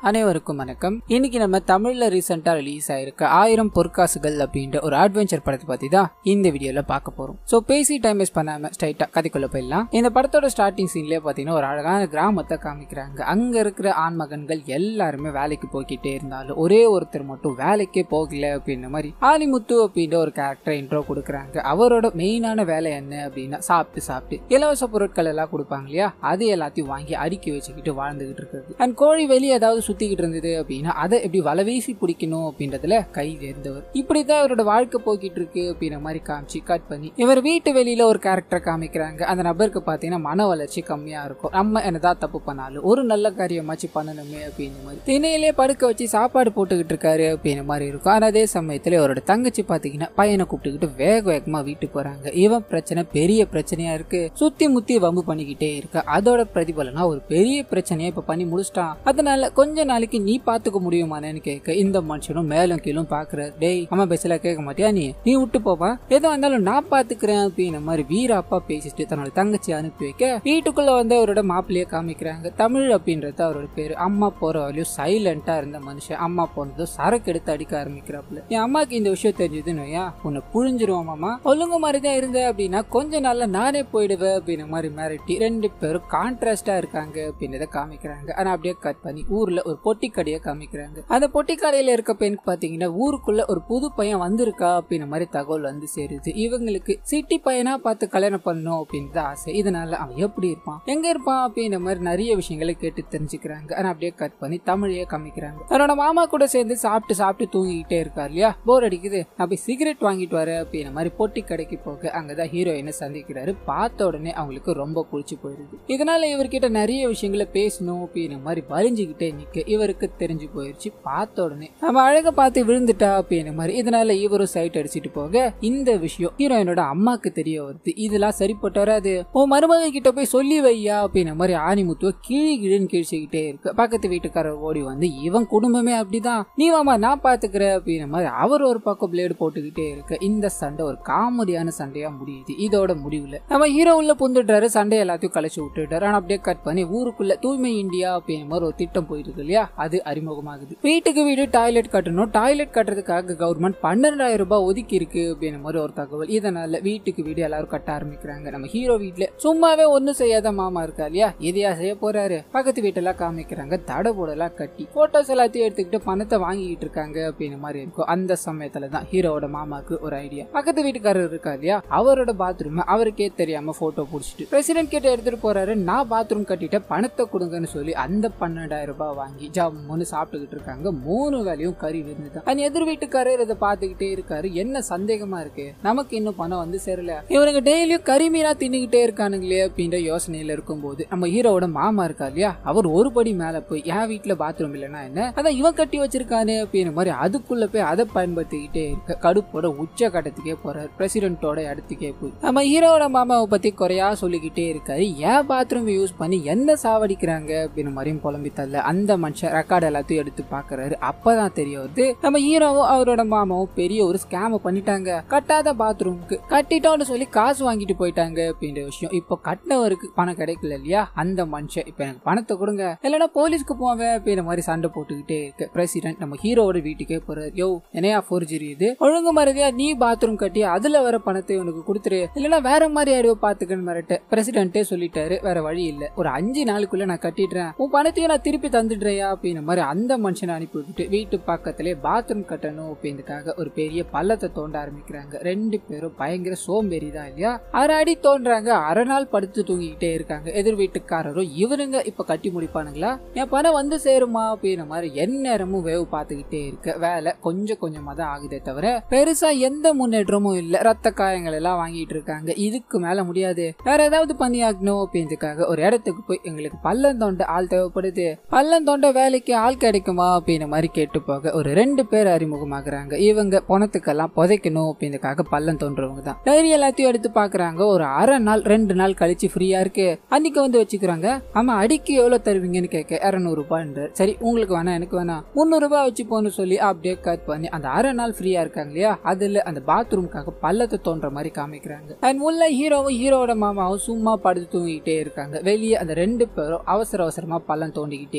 அனைவருக்கும் வணக்கம் இன்னைக்கு நம்ம தமிழ்ல ரீசெண்டா ரிலீஸ் ஆயிருக்க ஆயிரம் பொற்காசுகள் அப்படின்ற ஒரு அட்வென்ச்சர் படத்தை பத்தி தான் இந்த வீடியோல பார்க்க போறோம் சோ பேசி டைம் வேஸ்ட் பண்ணாம ஸ்ட்ரைட்டா கதைக்குள்ள போயிடலாம் இந்த படத்தோட ஸ்டார்டிங் சீன்லயே பாத்தீங்கன்னா ஒரு அழகான கிராமத்தை காமிக்கிறாங்க அங்க இருக்கிற ஆண் மகன்கள் எல்லாருமே வேலைக்கு போய்கிட்டே இருந்தாலும் ஒரே ஒருத்தர் மட்டும் வேலைக்கே போகல அப்படின்ற மாதிரி ஆலிமுத்து அப்படின்ற ஒரு கேரக்டர் இன்ட்ரோ கொடுக்குறாங்க அவரோட மெயினான வேலை என்ன அப்படின்னா சாப்பிட்டு சாப்பிட்டு இலவச பொருட்கள் எல்லாம் கொடுப்பாங்க இல்லையா அது எல்லாத்தையும் வாங்கி அடுக்கி வச்சுக்கிட்டு வாழ்ந்துகிட்டு இருக்கிறது அண்ட் கோழி வெளியே ஏதாவது சுத்திக்கிட்டு இருந்தது அப்படின்னா அதை எப்படி வலவீசி பிடிக்கணும் அப்படின்றதுல கை தேர்ந்தவர் இப்படிதான் அவரோட வாழ்க்கை போய்கிட்டு இருக்கு அப்படின்ற மாதிரி காமிச்சு கட் பண்ணி இவர் வீட்டு வெளியில ஒரு கேரக்டர் காமிக்கிறாங்க அந்த நபருக்கு பாத்தீங்கன்னா மன வளர்ச்சி கம்மியா இருக்கும் நம்ம என்னதான் தப்பு பண்ணாலும் ஒரு நல்ல காரியமாச்சு பண்ணணுமே அப்படின்ற மாதிரி திணையிலே படுக்க வச்சு சாப்பாடு போட்டுக்கிட்டு இருக்காரு அப்படின்ற மாதிரி இருக்கும் ஆனா அதே சமயத்துல அவரோட தங்கச்சி பாத்தீங்கன்னா பையனை கூப்பிட்டுக்கிட்டு வேக வேகமா வீட்டுக்கு போறாங்க இவன் பிரச்சனை பெரிய பிரச்சனையா இருக்கு சுத்தி முத்தி வம்பு பண்ணிக்கிட்டே இருக்கு அதோட பிரதிபலனா ஒரு பெரிய பிரச்சனையை இப்ப பண்ணி முடிச்சிட்டான் அதனால கொஞ்ச நாளைக்கு நீ பாத்துக்க முடியுமானேன்னு கேட்க இந்த மனுஷனும் மேலும் கீழும் பாக்குற டேய் அம்மா பேசல கேட்க மாட்டியா நீ நீ விட்டு போப்பா எதுவும் இருந்தாலும் நான் பாத்துக்கிறேன் அப்படின்ற மாதிரி வீர அப்பா பேசிட்டு தன்னோட தங்கச்சி அனுப்பி வைக்க வீட்டுக்குள்ள வந்து அவரோட மாப்பிள்ளைய காமிக்கிறாங்க தமிழ் அப்படின்றது அவரோட பேரு அம்மா போற வரையும் சைலண்டா இருந்த மனுஷன் அம்மா போனதும் சரக்கு எடுத்து அடிக்க ஆரம்பிக்கிறாப்புல என் அம்மாக்கு இந்த விஷயம் தெரிஞ்சதுன்னு வையா உன்னை புழிஞ்சிருவோம் மாமா ஒழுங்கு மாதிரி தான் இருந்த அப்படின்னா கொஞ்ச நாள்ல நானே போயிடுவேன் அப்படின்ற மாதிரி மிரட்டி ரெண்டு பேரும் கான்ட்ராஸ்டா இருக்காங்க அப்படின்றத காமிக்கிறாங்க ஆனா அப்படியே கட் பண்ணி ஊர்ல ஒரு பொட்டி கடையை காமிக்கிறாங்க அந்த பொட்டி கடையில இருக்க பெண்ணுக்கு பாத்தீங்கன்னா ஊருக்குள்ள ஒரு புது பையன் வந்திருக்கா அப்படின்ற மாதிரி தகவல் வந்து சேருது இவங்களுக்கு சிட்டி பையனா பார்த்து கல்யாணம் பண்ணணும் அப்படின்றது ஆசை இதனால அவன் எப்படி இருப்பான் எங்க இருப்பான் அப்படின்ற மாதிரி நிறைய விஷயங்களை கேட்டு தெரிஞ்சுக்கிறாங்க ஆனா அப்படியே கட் பண்ணி தமிழையே காமிக்கிறாங்க தன்னோட மாமா கூட சேர்ந்து சாப்பிட்டு சாப்பிட்டு தூங்கிக்கிட்டே இருக்கார் இல்லையா போர் அடிக்குது நான் போய் சிகரெட் வாங்கிட்டு வரேன் அப்படின்ற மாதிரி பொட்டி கடைக்கு போக அங்கதான் ஹீரோயினை சந்திக்கிறாரு பார்த்த உடனே அவங்களுக்கு ரொம்ப பிடிச்சி போயிருது இதனால இவர்கிட்ட நிறைய விஷயங்களை பேசணும் அப்படின்ற மாதிரி வலிஞ்சுக்கிட்டே நிக்க இவருக்கு தெரிஞ்சு போயிருச்சு பார்த்த உடனே நம்ம அழக பார்த்து விழுந்துட்டா அப்படின்ற மாதிரி இதனால இவரும் சைட் அடிச்சிட்டு போக இந்த விஷயம் ஹீரோயினோட அம்மாக்கு தெரிய வருது இதெல்லாம் சரிப்பட்டு வராது உன் மருமக கிட்ட போய் சொல்லி வையா அப்படின்ற மாதிரி ஆணிமுத்துவ கிழி கிழின்னு கிழிச்சுக்கிட்டே இருக்கு பக்கத்து வீட்டுக்காரர் ஓடி வந்து இவன் குடும்பமே அப்படிதான் நீ வாமா நான் பாத்துக்கிறேன் அப்படின்ற மாதிரி அவர் ஒரு பக்கம் பிளேடு போட்டுக்கிட்டே இருக்கு இந்த சண்டை ஒரு காமெடியான சண்டையா முடியுது இதோட முடிவுல நம்ம ஹீரோ உள்ள புந்துட்டாரு சண்டை எல்லாத்தையும் கழிச்சு விட்டுட்டாரு ஆனா அப்படியே கட் பண்ணி ஊருக்குள்ள தூய்மை இந்தியா அப்படின்ற மாதிரி ஒரு திட்டம் போயிட்டு இருக்கு இல்லையா அது அறிமுகமாகுது வீட்டுக்கு வீடு டாய்லெட் கட்டணும் டாய்லெட் கட்டுறதுக்காக கவர்மெண்ட் பன்னெண்டாயிரம் ரூபாய் ஒதுக்கி இருக்கு அப்படின்ற மாதிரி ஒரு தகவல் இதனால வீட்டுக்கு வீடு எல்லாரும் கட்ட ஆரம்பிக்கிறாங்க நம்ம ஹீரோ வீட்டுல சும்மாவே ஒண்ணும் செய்யாத மாமா இருக்கா இல்லையா எதையா செய்ய போறாரு பக்கத்து வீட்டெல்லாம் காமிக்கிறாங்க தட போடலாம் கட்டி போட்டோஸ் எல்லாத்தையும் எடுத்துக்கிட்டு பணத்தை வாங்கிட்டு இருக்காங்க அப்படின்ற மாதிரி இருக்கும் அந்த சமயத்துல தான் ஹீரோவோட மாமாக்கு ஒரு ஐடியா பக்கத்து வீட்டுக்காரர் இருக்கா இல்லையா அவரோட பாத்ரூம் அவருக்கே தெரியாம போட்டோ புடிச்சிட்டு பிரசிடென்ட் கிட்ட எடுத்துட்டு போறாரு நான் பாத்ரூம் கட்டிட்டேன் பணத்தை கொடுங்கன்னு சொல்லி அந்த பன்னெண்டாயிரம் ரூபாய் வாங்கி ஜம்முன்னு சாப்பிட்டுக்கிட்டு இருக்காங்க மூணு வேலையும் கறி விருந்துதான் அந்த எதிர் வீட்டுக்காரர் இதை பார்த்துக்கிட்டே இருக்காரு என்ன சந்தேகமா இருக்கு நமக்கு இன்னும் பணம் வந்து சேரல இவனுக்கு டெய்லியும் கறி மீனா தின்னுகிட்டே இருக்கானுங்களே அப்படின்ற யோசனையில இருக்கும்போது நம்ம ஹீரோவோட மாமா இருக்கா இல்லையா அவர் ஒரு படி மேல போய் என் வீட்டுல பாத்ரூம் இல்லைன்னா என்ன அதான் இவன் கட்டி வச்சிருக்கானே அப்படின்ற மாதிரி அதுக்குள்ள போய் அதை பயன்படுத்திக்கிட்டே இருக்க கடுப்போட உச்ச கட்டத்துக்கே போறாரு பிரசிடென்ட்டோட இடத்துக்கே போய் நம்ம ஹீரோவோட மாமாவை பத்தி குறையா சொல்லிக்கிட்டே இருக்காரு ஏன் பாத்ரூம் யூஸ் பண்ணி என்ன சாவடிக்கிறாங்க அப்படின்னு மாதிரியும் புலம்பி தள்ள அந்த மனுஷன் ரெக்கார்டு எல்லாத்தையும் எடுத்து பாக்குறாரு அப்பதான் தெரிய வருது நம்ம ஹீரோவும் அவரோட மாமாவும் பெரிய ஒரு ஸ்கேம் பண்ணிட்டாங்க கட்டாத பாத்ரூம்க்கு கட்டிட்டோம்னு சொல்லி காசு வாங்கிட்டு போயிட்டாங்க அப்படின்ற விஷயம் இப்போ கட்டினவருக்கு பணம் கிடைக்கல இல்லையா அந்த மனுஷன் இப்ப எனக்கு பணத்தை கொடுங்க இல்லைன்னா போலீஸ்க்கு போவேன் அப்படின்ற மாதிரி சண்டை போட்டுக்கிட்டே இருக்கு பிரசிடென்ட் நம்ம ஹீரோவோட வீட்டுக்கே போறாரு யோ என்னையா ஃபோர்ஜரி இது ஒழுங்கு மறதியா நீ பாத்ரூம் கட்டி அதுல வர பணத்தை உனக்கு கொடுத்துரு இல்லைன்னா வேற மாதிரி ஆயிடுவ பாத்துக்கன்னு மிரட்ட பிரசிடென்ட்டே சொல்லிட்டாரு வேற வழி இல்ல ஒரு அஞ்சு நாளுக்குள்ள நான் கட்டிடுறேன் உன் பணத்தையும் நான் திருப்பி தந்துடுறேயா அப்படின்ற மாதிரி அந்த மனுஷனை அனுப்பி விட்டுட்டு வீட்டு பக்கத்திலே பாத்ரூம் கட்டணும் அப்படின்றதுக்காக ஒரு பெரிய பள்ளத்தை தோண்ட ஆரம்பிக்கிறாங்க ரெண்டு பேரும் பயங்கர சோம்பேறி தான் இல்லையா அரை அடி தோன்றாங்க அரை நாள் படுத்து தூங்கிக்கிட்டே இருக்காங்க எதிர் வீட்டுக்காரரும் இவனுங்க இப்ப கட்டி முடிப்பானுங்களா என் பணம் வந்து சேருமா அப்படின்ற மாதிரி எந்நேரமும் வேவு பார்த்துக்கிட்டே இருக்க வேலை கொஞ்சம் கொஞ்சமா தான் ஆகுதே தவிர பெருசா எந்த முன்னேற்றமும் இல்ல ரத்த காயங்கள் எல்லாம் வாங்கிட்டு இருக்காங்க இதுக்கு மேல முடியாது வேற ஏதாவது பண்ணி ஆகணும் அப்படின்றதுக்காக ஒரு இடத்துக்கு போய் எங்களுக்கு பள்ளம் தோண்ட ஆள் தேவைப்படுது பள்ளம் தோண்ட வேலைக்கு ஆள் கிடைக்குமா அப்படின்ற மாதிரி கேட்டு போக ஒரு ரெண்டு பேர் அறிமுகமாகறாங்க இவங்க பணத்துக்கெல்லாம் புதைக்கணும் அப்படின்றதுக்காக பள்ளம் தோன்றவங்க தான் டைரி எல்லாத்தையும் எடுத்து பாக்குறாங்க ஒரு அரை நாள் ரெண்டு நாள் கழிச்சு ஃப்ரீயா இருக்கு அன்னைக்கு வந்து வச்சுக்கிறாங்க ஆமா அடிக்கு எவ்வளவு தருவீங்கன்னு கேட்க இருநூறு ரூபாய்ன்ற சரி உங்களுக்கு வேணாம் எனக்கு வேணாம் முந்நூறு ரூபாய் வச்சு போன்னு சொல்லி அப்படியே கட் பண்ணி அந்த அரை நாள் ஃப்ரீயா இருக்காங்க இல்லையா அதுல அந்த பாத்ரூம்காக பள்ளத்தை தோன்ற மாதிரி காமிக்கிறாங்க அண்ட் உள்ள ஹீரோவும் ஹீரோவோட மாமாவும் சும்மா படுத்து தூங்கிக்கிட்டே இருக்காங்க வெளியே அந்த ரெண்டு பேரும் அவசர அவசரமா பள்ளம் தோண்டிக்கிட்டே இருக்கும்போது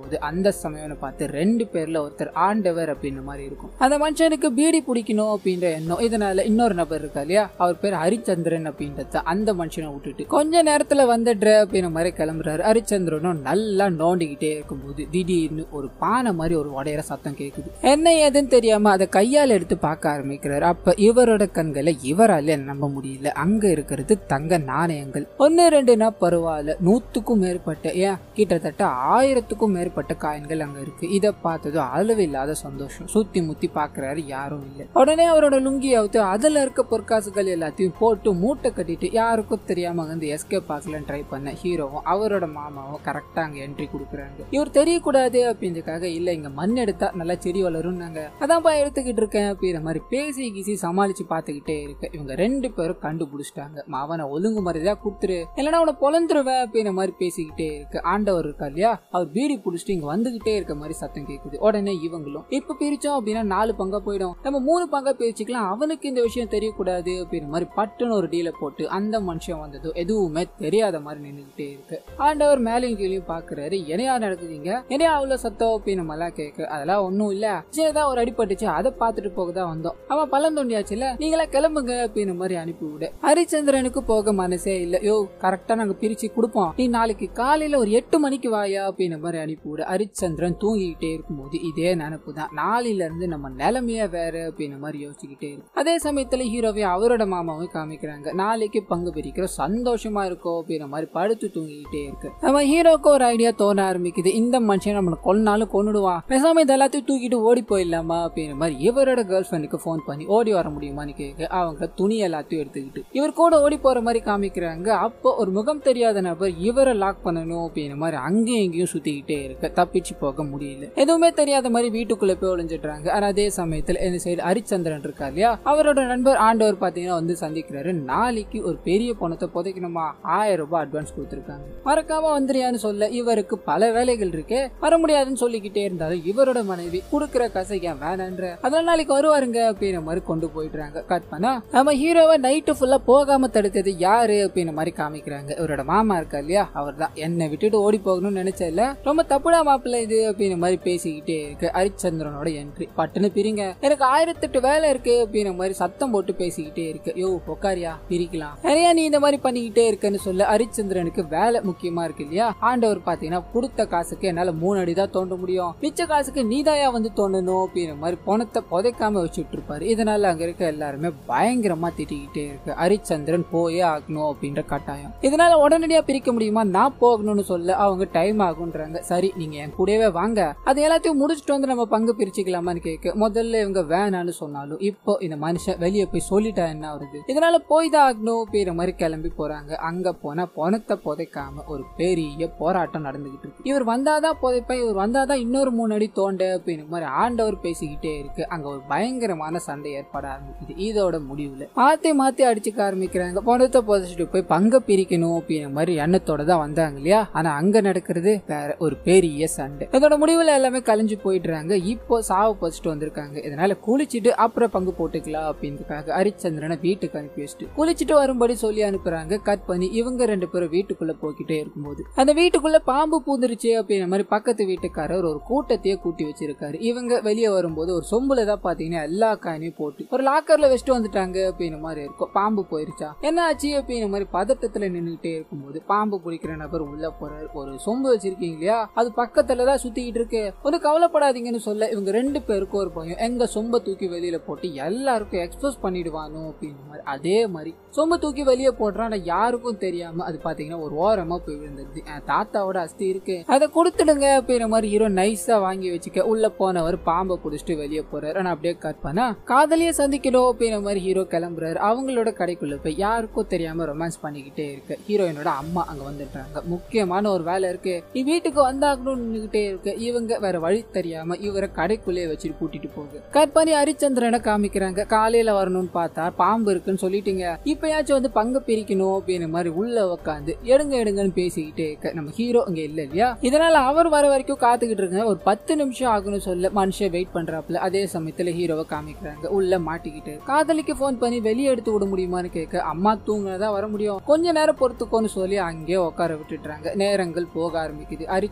இருக்கும்போது அந்த சமயம்னு பார்த்து ரெண்டு பேர்ல ஒருத்தர் ஆண்டவர் அப்படின்ற மாதிரி இருக்கும் அந்த மனுஷனுக்கு பீடி பிடிக்கணும் அப்படின்ற எண்ணம் இதனால இன்னொரு நபர் இருக்கா இல்லையா அவர் பேர் ஹரிச்சந்திரன் அப்படின்றத அந்த மனுஷனை விட்டுட்டு கொஞ்ச நேரத்துல வந்துடுற அப்படின்ற மாதிரி கிளம்புறாரு ஹரிச்சந்திரனும் நல்லா நோண்டிக்கிட்டே இருக்கும்போது திடீர்னு ஒரு பானை மாதிரி ஒரு உடையிற சத்தம் கேட்குது என்ன ஏதுன்னு தெரியாம அதை கையால் எடுத்து பார்க்க ஆரம்பிக்கிறாரு அப்ப இவரோட கண்களை இவரால நம்ப முடியல அங்க இருக்கிறது தங்க நாணயங்கள் ஒன்னு ரெண்டுனா பரவாயில்ல நூத்துக்கும் மேற்பட்ட ஏன் கிட்டத்தட்ட ஆயிரத்துக்கும் மேற்பட்ட காயின்கள் அங்க இருக்கு இதை பார்த்ததும் அளவில்லாத சந்தோஷம் சுத்தி முத்தி பாக்குறாரு யாரும் இல்லை உடனே அவரோட லுங்கி அவுத்து அதுல இருக்க பொற்காசுகள் எல்லாத்தையும் போட்டு மூட்டை கட்டிட்டு யாருக்கும் தெரியாம வந்து எஸ்கேப் ஆகலன்னு ட்ரை பண்ண ஹீரோவும் அவரோட மாமாவும் கரெக்டா அங்க என்ட்ரி கொடுக்குறாங்க இவர் தெரியக்கூடாது அப்படின்றதுக்காக இல்ல இங்க மண் எடுத்தா நல்லா செடி வளரும்னாங்க அதான்ப்பா எடுத்துக்கிட்டு இருக்கேன் அப்படின்ற மாதிரி பேசி கீசி சமாளிச்சு பார்த்துக்கிட்டே இருக்கு இவங்க ரெண்டு பேரும் கண்டுபிடிச்சிட்டாங்க அவனை ஒழுங்கு மரியாதையா கொடுத்துரு இல்லைன்னா அவனை பொழந்துருவேன் அப்படின்ற மாதிரி பேசிக்கிட்டே இருக்கு ஆண்டவர் இருக்கா இல்லையா அவர் பீடி பிடிச்சிட்டு இங்க வந்துகிட்டே இருக்க மாதிரி சத்தம் கேக்குது உடனே இவங்களும் இப்ப பிரிச்சோம் அப்படின்னா நாலு பங்கா போயிடும் நம்ம மூணு பங்கா பிரிச்சுக்கலாம் அவனுக்கு இந்த விஷயம் தெரியக்கூடாது அப்படின்ற மாதிரி பட்டுன்னு ஒரு டீலை போட்டு அந்த மனுஷன் வந்ததும் எதுவுமே தெரியாத மாதிரி நின்றுகிட்டே இருக்கு ஆண்டவர் மேலையும் கீழையும் பாக்குறாரு என்னையா நடக்குதுங்க என்னையா அவ்வளவு சத்தம் அப்படின்னு நம்மளாம் கேட்க அதெல்லாம் ஒண்ணும் இல்ல சின்னதா ஒரு அடிபட்டுச்சு அதை பார்த்துட்டு போக தான் வந்தோம் அவன் பள்ளம் தோண்டியாச்சுல நீங்களா கிளம்புங்க அப்படின்னு மாதிரி அனுப்பி விட ஹரிச்சந்திரனுக்கு போக மனசே இல்ல யோ கரெக்டா நாங்க பிரிச்சு கொடுப்போம் நீ நாளைக்கு காலையில ஒரு எட்டு மணிக்கு வாயா அப்படின்னு மாதிரி அனுப்பி விட ஹரிச்சந்திரன் தூங்கிக்கிட்டே இருக்கும்போது இதே நினப்பு தான் நாளையில இருந்து நம்ம நிலைமையா வேற அப்படின்னு மாதிரி யோசிச்சுக்கிட்டே இருக்கு அதே சமயத்துல ஹீரோவை அவரோட மாமாவும் காமிக்கிறாங்க நாளைக்கு பங்கு பிரிக்கிற சந்தோஷமா இருக்கோ அப்படின்ற மாதிரி படுத்து தூங்கிக்கிட்டே இருக்கு நம்ம ஹீரோக்கு ஒரு ஐடியா தோண ஆரம்பிக்குது இந்த மனுஷன் நம்மளை கொன்னாலும் கொன்னுடுவான் பேசாம இது எல்லாத்தையும் தூக்கிட்டு ஓடி போயிடலாமா அப்படின்ற மாதிரி இவரோட கேர்ள் ஃப்ரெண்டுக்கு ஃபோன் பண்ணி ஓடி வர முடியுமான்னு கேட்க அவங்க துணி எல்லாத்தையும் எடுத்துக்கிட்டு இவர் கூட ஓடி போற மாதிரி காமிக்கிறாங்க அப்போ ஒரு முகம் தெரியாத நபர் இவரை லாக் பண்ணணும் அப்படின்ற மாதிரி அங்கேயும் இங்கேயும் சுத்திக்கிட்டே இருக்க தப்பிச்சு போக முடியல எதுவுமே தெரியாத மாதிரி வீட்டுக்குள்ள போய் ஒளிஞ்சிடுறாங்க ஆனா அதே சமயத்துல இந்த சைடு ஹரிச்சந்திரன் இருக்கா இல்லையா அவரோட நண்பர் ஆண்டவர் பாத்தீங்கன்னா வந்து சந்திக்கிறாரு நாளைக்கு ஒரு பெரிய பணத்தை புதைக்கணுமா ஆயிரம் ரூபாய் அட்வான்ஸ் கொடுத்துருக்காங்க மறக்காம வந்துறியான்னு சொல்ல இவருக்கு பல வேலைகள் இருக்கு வர முடியாதுன்னு சொல்லிக்கிட்டே இருந்தாலும் இவரோட மனைவி கொடுக்குற காசை ஏன் வேணான்ற அதனால நாளைக்கு வருவாருங்க அப்படின்ற மாதிரி கொண்டு போயிடுறாங்க கட் பண்ணா நம்ம ஹீரோவை நைட்டு ஃபுல்லா போகாம தடுத்தது யாரு அப்படின்ற மாதிரி காமிக்கிறாங்க இவரோட மாமா இருக்கா இல்லையா அவர் தான் என்னை விட்டுட்டு ஓடி போகணும்னு நினைச்சல ரொம்ப தப்புடா மாப்பிள்ள இது அப்படின்ற மாதிரி பேசிக்கிட்டே இருக்கு ஹரிச்சந்திரனோட என்ட்ரி பட்டுன்னு பிரிங்க எனக்கு ஆயிரத்தெட்டு வேலை இருக்கு அப்படின்ற மாதிரி சத்தம் போட்டு பேசிக்கிட்டே இருக்கு யோ உக்காரியா பிரிக்கலாம் நிறைய நீ இந்த மாதிரி பண்ணிக்கிட்டே இருக்கன்னு சொல்ல ஹரிச்சந்திரனுக்கு வேலை முக்கியமா இருக்கு இல்லையா ஆண்டவர் பாத்தீங்கன்னா கொடுத்த காசுக்கு என்னால மூணு அடி தான் தோண்ட முடியும் மிச்ச காசுக்கு நீதாயா வந்து தோண்டணும் அப்படின்ற மாதிரி பணத்தை புதைக்காம வச்சுட்டு இருப்பாரு இதனால அங்க இருக்க எல்லாருமே பயங்கரமா திட்டிக்கிட்டே இருக்கு ஹரிச்சந்திரன் போயே ஆகணும் அப்படின்ற கட்டாயம் இதனால உடனடியா பிரிக்க முடியுமா நான் போகணும்னு சொல்ல அவங்க டைம் ஆகுன்றாங்க சரி நீங்க என் கூடவே வாங்க அது எல்லாத்தையும் முடிச்சுட்டு வந்து நம்ம பங்கு பிரிச்சுக்கலாமான்னு கேட்க முதல்ல இவங்க வேணான்னு சொன்னாலும் இப்போ இந்த மனுஷன் வெளியே போய் சொல்லிட்டா என்ன வருது இதனால போய் தான் ஆகணும் அப்படின்ற மாதிரி கிளம்பி போறாங்க அங்க போனா பணத்தை புதைக்காம ஒரு பெரிய போராட்டம் நடந்துகிட்டு இருக்கு இவர் வந்தாதான் புதைப்பேன் இவர் வந்தாதான் இன்னொரு மூணு அடி தோண்ட அப்படின்னு மாதிரி ஆண்டவர் பேசிக்கிட்டே இருக்கு அங்க ஒரு பயங்கரமான சண்டை ஏற்பட ஆரம்பிக்குது இதோட முடிவுல மாத்தி மாத்தி அடிச்சுக்க ஆரம்பிக்கிறாங்க பணத்தை புதைச்சிட்டு போய் பங்க பிரிக்கணும் அப்படின்ற மாதிரி எண்ணத்தோட தான் வந்தாங்க இல்லையா ஆனா அங்க நடக்கிறது வேற ஒரு பெரிய சண்டை இதோட முடிவுல எல்லாமே கலைஞ்சு போயிடுறாங்க இப்போ சாவு பறிச்சுட்டு வந்திருக்காங்க இதனால குளிச்சுட்டு அப்புறம் பங்கு போட்டுக்கலாம் அப்படின்றதுக்காக ஹரிச்சந்திரனை வீட்டுக்கு அனுப்பி வச்சுட்டு குளிச்சுட்டு வரும்படி சொல்லி அனுப்புறாங்க கட் பண்ணி இவங்க ரெண்டு பேரும் வீட்டுக்குள்ள போய்கிட்டே இருக்கும்போது அந்த வீட்டுக்குள்ள பாம்பு பூந்துருச்சு அப்படின்ற மாதிரி பக்கத்து வீட்டுக்காரர் ஒரு கூட்டத்தையே கூட்டி வச்சிருக்காரு இவங்க வெளியே வரும்போது ஒரு சொம்புல தான் பாத்தீங்கன்னா எல்லா காயினையும் போட்டு ஒரு லாக்கர்ல வச்சுட்டு வந்துட்டாங்க அப்படின்ற மாதிரி இருக்கும் பாம்பு போயிருச்சா என்ன ஆச்சு அப்படின்ற மாதிரி பதட்டத்துல நின்றுகிட்டே இருக்கும்போது பாம்பு பிடிக்கிற நபர் உள்ள போறாரு ஒரு சொம்பு வச்சிருக்கீங்க இல்லையா அது பக்கத்துல தான் சுத்திக்கிட்டு இருக்கு ஒன்றும் கவலைப்படாதீங்கன்னு சொல்ல இவங்க ரெண்டு பேருக்கும் ஒரு பயம் எங்க சொம்ப தூக்கி வெளியில போட்டு எல்லாருக்கும் எக்ஸ்போஸ் பண்ணிடுவானோ அப்படின்ற மாதிரி அதே மாதிரி சொம்ப தூக்கி வெளியே போடுறான் ஆனா யாருக்கும் தெரியாம அது பாத்தீங்கன்னா ஒரு ஓரமா போய் விழுந்துருது என் தாத்தாவோட அஸ்தி இருக்கு அதை கொடுத்துடுங்க அப்படின்ற மாதிரி ஹீரோ நைஸா வாங்கி வச்சுக்க உள்ள போனவர் பாம்பை புடிச்சிட்டு வெளியே போறாரு ஆனா அப்படியே கட் பண்ணா காதலியே சந்திக்கணும் அப்படின்ற மாதிரி ஹீரோ கிளம்புறாரு அவங்களோட கடைக்குள்ள போய் யாருக்கும் தெரியாம ரொமான்ஸ் பண்ணிக்கிட்டே இருக்கு ஹீரோயினோட அம்மா அங்க வந்துட்டாங்க முக்கியமான ஒரு வேலை இருக்கு நீ வீட்டுக்கு வந்தாகணும்னு நின்னுகிட்டே இருக்கு இவங்க வேற வழி தெரியாம இவரை கடைக்குள்ளே வச்சுட்டு கூட்டிட்டு போகுது கட் பண்ணி ஹரிச்சந்திரனை காமிக்கிறாங்க காலையில வரணும்னு பார்த்தா பாம்பு இருக்குன்னு சொல்லிட்டீங்க இப்பயாச்சும் வந்து பங்கு பிரிக்கணும் அப்படின்ற மாதிரி உள்ள உட்காந்து எடுங்க எடுங்கன்னு பேசிக்கிட்டே இருக்க நம்ம ஹீரோ இங்க இல்ல இல்லையா இதனால அவர் வர வரைக்கும் காத்துக்கிட்டு இருக்க ஒரு பத்து நிமிஷம் ஆகும்னு சொல்ல மனுஷன் வெயிட் பண்றாப்புல அதே சமயத்துல ஹீரோவை காமிக்கிறாங்க உள்ள மாட்டிக்கிட்டு காதலிக்கு போன் பண்ணி வெளியே எடுத்து விட முடியுமான்னு கேட்க அம்மா தூங்கினதா வர முடியும் கொஞ்ச நேரம் பொறுத்துக்கோன்னு சொல்லி அங்கேயே உட்கார விட்டுடுறாங்க நேரங்கள் போக ஆரம்பிக்குது ஹரிச்சந்திரன்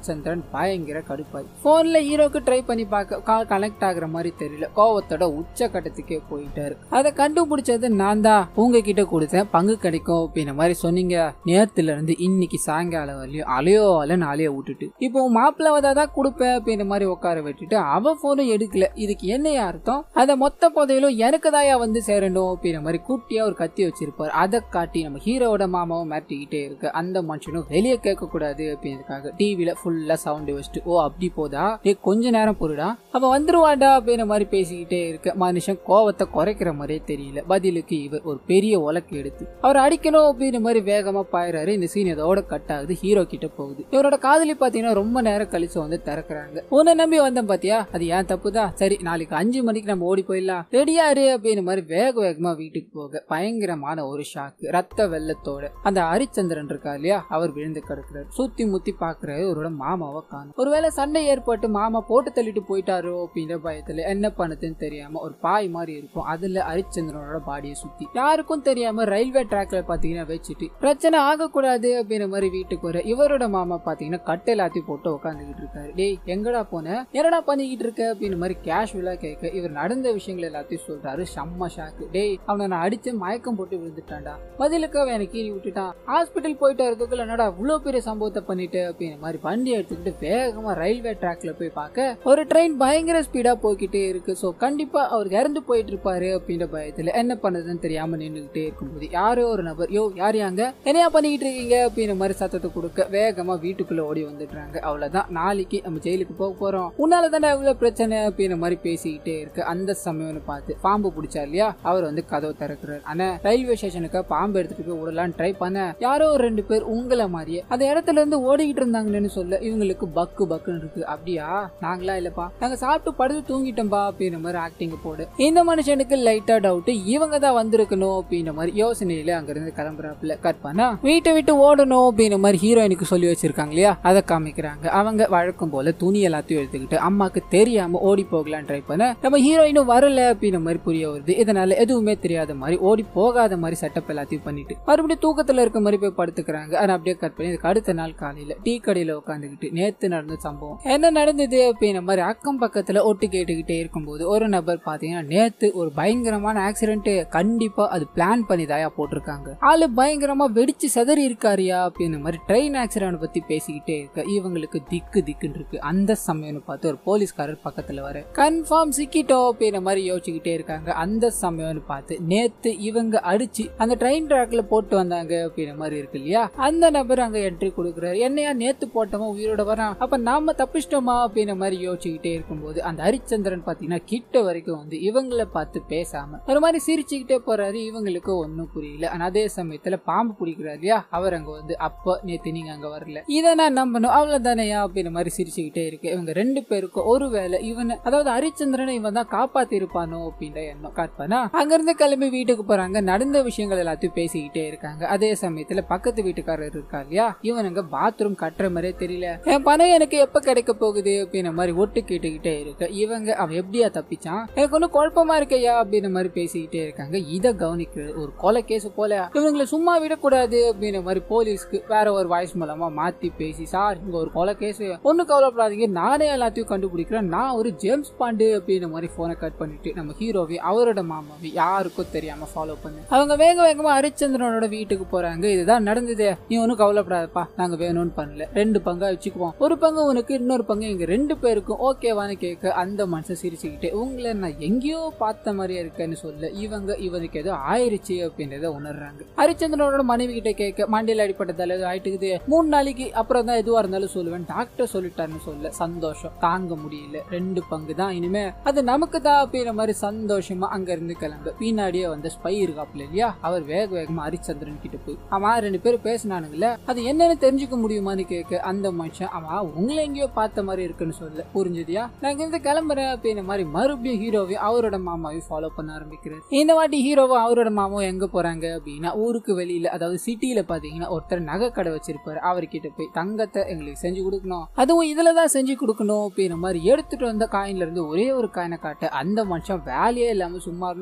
பயங்கர கடுப்பாய் போன்ல ஹீரோக்கு ட்ரை பண்ணி பார்க்க கால் கனெக்ட் ஆகுற மாதிரி தெரியல கோவத்தோட உச்ச கட்டத்துக்கே போயிட்டாரு அதை கண்டுபிடிச்சது நான் தான் உங்ககிட்ட கொடுத்தேன் பங்கு கிடைக்கும் அப்படின்ற மாதிரி சொன்னீங்க நேத்துல இருந்து இன்னைக்கு சாயங்காலம் வரலையும் அலையோ அலன்னு அலைய விட்டுட்டு இப்போ உன் மாப்பிள்ள வந்தாதான் கொடுப்பேன் அப்படின்ற மாதிரி உட்கார விட்டுட்டு அவ போனும் எடுக்கல இதுக்கு என்னையா அர்த்தம் அதை மொத்த புதையிலும் எனக்கு தாயா வந்து சேரணும் அப்படின்ற மாதிரி குட்டியா ஒரு கத்தி வச்சிருப்பாரு அதை காட்டி நம்ம ஹீரோவோட மாமாவும் மிரட்டிக்கிட்டே இருக்கு அந்த மனுஷனும் வெளியே கேட்க கூடாது அப்படின்றதுக்காக டிவில ஃபுல்லா சவுண்ட் வச்சுட்டு ஓ அப்படி போதா ஏ கொஞ்ச நேரம் பொருடா அவ வந்துருவாடா அப்படின்ற மாதிரி பேசிக்கிட்டே இருக்க மனுஷன் கோவத்தை குறைக்கிற மாதிரியே தெரியல பதிலுக்கு இவர் ஒரு பெரிய உலக்கு எடுத்து அவர் அடிக்கணும் அப்படின்ற மாதிரி வேகமா பாயிறாரு இந்த சீன் இதோட கட் ஆகுது ஹீரோ கிட்ட போகுது இவரோட காதலி பாத்தீங்கன்னா ரொம்ப நேரம் கழிச்சு வந்து திறக்கிறாங்க உன்னை நம்பி வந்தேன் பாத்தியா அது ஏன் தப்புதான் சரி நாளைக்கு அஞ்சு மணிக்கு நம்ம ஓடி போயிடலாம் ரெடியா இரு அப்படின்ற மாதிரி வேக வேகமா வீட்டுக்கு போக பயங்கரமான ஒரு ஷாக்கு ரத்த வெள்ளத்தோட அந்த ஹரிச்சந்திரன் இருக்கா இல்லையா அவர் விழுந்து கிடக்குறாரு சுத்தி முத்தி பாக்குறாரு அவரோட மாமாவை காணும் ஒருவேளை சண்டை ஏற்பட்டு மாமா போட்டு தள்ளிட்டு போயிட்டாரோ அப்படின்ற பயத்துல என்ன பண்ணுதுன்னு தெரியாம ஒரு பாய் மாதிரி இருக்கும் அதுல ஹரிச்சந்திரனோட பாடியை சுத்தி யாருக்கும் தெரியாம ரயில்வே ட்ராக்ல பாத்தீங்கன்னா வச்சுட்டு பிரச்சனை ஆகக்கூடாது அப்படின்ற மாதிரி வீட்டுக்கு வர இவரோட மாமா பாத்தீங்கன்னா கட்டை எல்லாத்தையும் போட்டு உட்காந்துக்கிட்டு இருக்காரு டேய் எங்கடா போன என்னடா பண்ணிக்கிட்டு இருக்க அப்படின்னு மாதிரி கேஷுவலா கேட்க இவர் நடந்த விஷயங்கள் எல்லாத்தையும் சொல்றாரு செம்ம ஷாக்கு டேய் அவனை நான் அடிச்சு மயக்கம் போட்டு விழுந்துட்டான்டா பதிலுக்கு அவன் எனக்கு கீறி விட்டுட்டான் ஹாஸ்பிட்டல் போயிட்டு இருக்கக்குள்ள என்னடா இவ்வளவு பெரிய சம்பவத்தை பண்ணிட்டு அப்படின்னு மாதிரி வண்டி எடுத்துக்கிட்டு வேகமா ரயில்வே ட்ராக்ல போய் பார்க்க ஒரு ட்ரெயின் பயங்கர ஸ்பீடா போய்கிட்டே இருக்கு சோ கண்டிப்பா அவர் இறந்து போயிட்டு இருப்பாரு அப்படின்ற பயத்துல என்ன பண்ணதுன்னு தெரியாம நின்றுகிட்டே இருக்கும்போது யாரோ ஒரு நபர் யோ யார் யாங்க என்னையா பண்ணிக்கிட்டு இருக்கீங்க அப்படின்ற மாதிரி சத்தத்தை கொடுக்க வேகமா வீட்டுக்குள்ள ஓடி வந்துடுறாங்க அவ்வளவுதான் நாளைக்கு நம்ம ஜெயிலுக்கு போக போறோம் உன்னால தானே இவ்வளவு பிரச்சனை அப்படின்ற மாதிரி பேசிக்கிட்டே இருக்கு அந்த சமயம்னு பார்த்து பாம்பு பிடிச்சா இல்லையா அவர் வந்து கதவு திறக்கிறார் ஆனா ரயில்வே ஸ்டேஷனுக்கு பாம்பு எடுத்துட்டு போய் விடலான்னு ட்ரை பண்ண யாரோ ஒரு ரெண்டு பேர் உங்களை மாதிரியே அந்த இடத்துல இருந்து ஓடிக்கிட்டு இருந்தாங்கன்னு சொல்ல இவங்களுக்கு பக்கு பக்குன்னு இருக்கு அப்படியா நாங்களா இல்லப்பா நாங்க சாப்பிட்டு படுத்து தூங்கிட்டோம்பா அப்படின்ற மாதிரி ஆக்டிங் போடு இந்த மனுஷனுக்கு லைட்டா டவுட் இவங்க தான் வந்திருக்கணும் அப்படின்ற மாதிரி யோசனையில அங்க இருந்து கிளம்புறாப்புல கட் பண்ணா வீட்டை விட்டு ஓடணும் அப்படின்ற மாதிரி ஹீரோயினுக்கு சொல்லி வச்சிருக்காங்க இல்லையா அதை காமிக்கிறாங்க அவங்க வழக்கம் போல துணி எல்லாத்தையும் எடுத்துக்கிட்டு அம்மாக்கு தெரியாம ஓடி போகலான்னு ட்ரை பண்ண நம்ம ஹீரோயினும் வரல அப்படின்ற மாதிரி புரிய வருது இதனால எதுவுமே தெரியாத மாதிரி ஓடி போகாத மாதிரி செட்டப் எல்லாத்தையும் பண்ணிட்டு மறுபடியும் தூக்கத்துல இருக்க மாதிரி போய் படுத்துக்கிறாங்க அதை அப்படியே கட் பண்ணி இதுக்கு அடுத்த நாள் காலையில டீ கடையில உட்காந்துக்கிட்டு நேத்து நடந்த சம்பவம் என்ன நடந்தது அப்படின்ற மாதிரி அக்கம் பக்கத்துல ஒட்டு கேட்டுக்கிட்டே இருக்கும்போது ஒரு நபர் பாத்தீங்கன்னா நேத்து ஒரு பயங்கரமான ஆக்சிடென்ட் கண்டிப்பா அது பிளான் பண்ணி தாயா போட்டிருக்காங்க ஆளு பயங்கரமா வெடிச்சு செதறி இருக்காருயா அப்படின்ற மாதிரி ட்ரெயின் ஆக்சிடென்ட் பத்தி பேசிக்கிட்டே இருக்க இவங்களுக்கு திக்கு திக்குன்னு இருக்கு அந்த சமயம்னு பார்த்து ஒரு போலீஸ்காரர் பக்கத்துல வர கன்ஃபார்ம் சிக்கிட்டோ அப்படின்ற மாதிரி யோசிச்சுக்கிட்டே இருக்காங்க அந்த சமயம்னு பார்த்து நேத்து இவங்க அடிச்சு அந்த ட்ரெயின் ட்ராக்ல போட்டு வந்தாங்க அப்படின்ற மாதிரி இருக்கு இல்லையா அந்த நபர் அங்க என்ட்ரி கொடுக்குறாரு என்னையா நேத்து போட்டோமா உயிரோட வரான் அப்ப நாம தப்பிச்சிட்டோமா அப்படின்ற மாதிரி யோசிச்சுக்கிட்டே இருக்கும்போது அந்த ஹரிச்சந்திரன் பாத்தீங்கன்னா கிட்ட வரைக்கும் வந்து இவங்கள பார்த்து பேசாம ஒரு மாதிரி சிரிச்சுக்கிட்டே போறாரு இவங்களுக்கு ஒன்னும் புரியல ஆனா அதே சமயத்துல பாம்பு பிடிக்கிறாரு இல்லையா அவர் அங்க வந்து அப்ப நேத்து நீங்க அங்க வரல இதை நான் நம்பணும் அவ்வளவுதானையா அப்படின்ற மாதிரி சிரிச்சுக்கிட்டே இருக்கு இவங்க ரெண்டு பேருக்கும் ஒருவேளை இவன் அதாவது ஹரிச்சந்திரனை இவன் தான் காப்பாத்தி இருப்பானோ அப்படின்ற எண்ணம் காட்பானா அங்க இருந்து கிளம்பி வீட்டுக்கு போறாங்க நடந்த விஷயங்கள் எல்லாத்தையும் பேசிக்கிட்டே இருக்காங்க அதே சமயத்துல பக்கத்து வீட்டுக்காரர் இருக்கா இல்லையா இவனுங்க பாத்ரூம் கட்டுற மாதிரியே தெரியல என் பணம் எனக்கு எப்ப கிடைக்க போகுது அப்படின்ற மாதிரி ஒட்டு கேட்டுக்கிட்டே இருக்கு இவங்க அவன் எப்படியா தப்பிச்சான் எனக்கு ஒன்னும் குழப்பமா இருக்கையா அப்படின்ற மாதிரி பேசிக்கிட்டே இருக்காங்க இத கவனிக்கிறது ஒரு கொலை கேஸ் போல இவங்களை சும்மா விடக்கூடாது அப்படின்ற மாதிரி போலீஸ்க்கு வேற ஒரு வாய்ஸ் மூலமா மாத்தி பேசி சார் இங்க ஒரு கொலை கேஸ் ஒண்ணு கவலைப்படாதீங்க நானே எல்லாத்தையும் கண்டுபிடிக்கிறேன் நான் ஒரு ஜேம்ஸ் பாண்டு அப்படின்ற மாதிரி போனை கட் பண்ணிட்டு நம்ம ஹீரோவை அவரோட மாமாவை யாருக்கும் தெரியாம ஃபாலோ பண்ணு அவங்க வேக வேகமா ஹரிச்சந்திரனோட வீட்டுக்கு போறாங்க இதுதான் நடந்தது நீ ஒன்னும் கவலைப்படாதப்பா நாங்க வேணும்னு பண்ணல ரெண்டு பங்கா வச்சுக்குவோம் ஒரு பங்கு உனக்கு இன்னொரு பங்கு எங்க ரெண்டு பேருக்கும் ஓகேவான்னு கேட்க அந்த மனுஷன் சிரிச்சுக்கிட்டு உங்களை நான் எங்கேயோ பார்த்த மாதிரியே இருக்கேன்னு சொல்ல இவங்க இவனுக்கு ஏதோ ஆயிருச்சு அப்படின்றத உணர்றாங்க ஹரிச்சந்திரனோட மனைவி கிட்ட கேட்க மண்டையில் அடிப்பட்டதால ஏதோ ஆயிட்டுக்குது மூணு நாளைக்கு அப்புறம் தான் எதுவா இருந்தாலும் சொல்லுவேன் டாக்டர் சொல்லிட்டாருன்னு சொல்ல சந்தோஷம் தாங்க முடியல ரெண்டு பங்கு தான் இனிமே அது நமக்கு தான் அப்படின்ற மாதிரி சந்தோஷமா அங்க இருந்து கிளம்ப பின்னாடியே வந்த ஸ்பை இருக்காப்ல இல்லையா அவர் வேக வேகமா ஹரிச்சந்திரன் கிட்ட போய் ஆமா ரெண்டு பேரும் பேசினானுங்களே அது என்னன்னு தெரிஞ்சுக்க முடியுமான்னு கேட்க அந்த மனுஷன் ஆமா உங்களை எங்கேயோ பார்த்த மாதிரி இருக்குன்னு சொல்ல புரிஞ்சுதியா நான் இங்க இருந்து கிளம்புறேன் அப்படின்ற மாதிரி மறுபடியும் ஹீரோவை அவரோட மாமாவையும் ஃபாலோ பண்ண ஆரம்பிக்கிறார் இந்த வாட்டி ஹீரோவும் அவரோட மாமாவும் எங்க போறாங்க அப்படின்னா ஊருக்கு வெளியில அதாவது சிட்டியில பாத்தீங்கன்னா ஒருத்தர் நகை கடை வச்சிருப்பாரு அவர்கிட்ட போய் தங்கத்தை எங்களுக்கு செஞ்சு கொடுக்கணும் அதுவும் இதுலதான் செஞ்சு கொடுக்கணும் அப்படின்ற மாதிரி எடுத்துட்டு வந்த காயின்ல இருந்து ஒரே ஒரு காயினை காட்ட அந்த மனுஷன் வேலையே இல்லாம சும்மா இருந்தோம்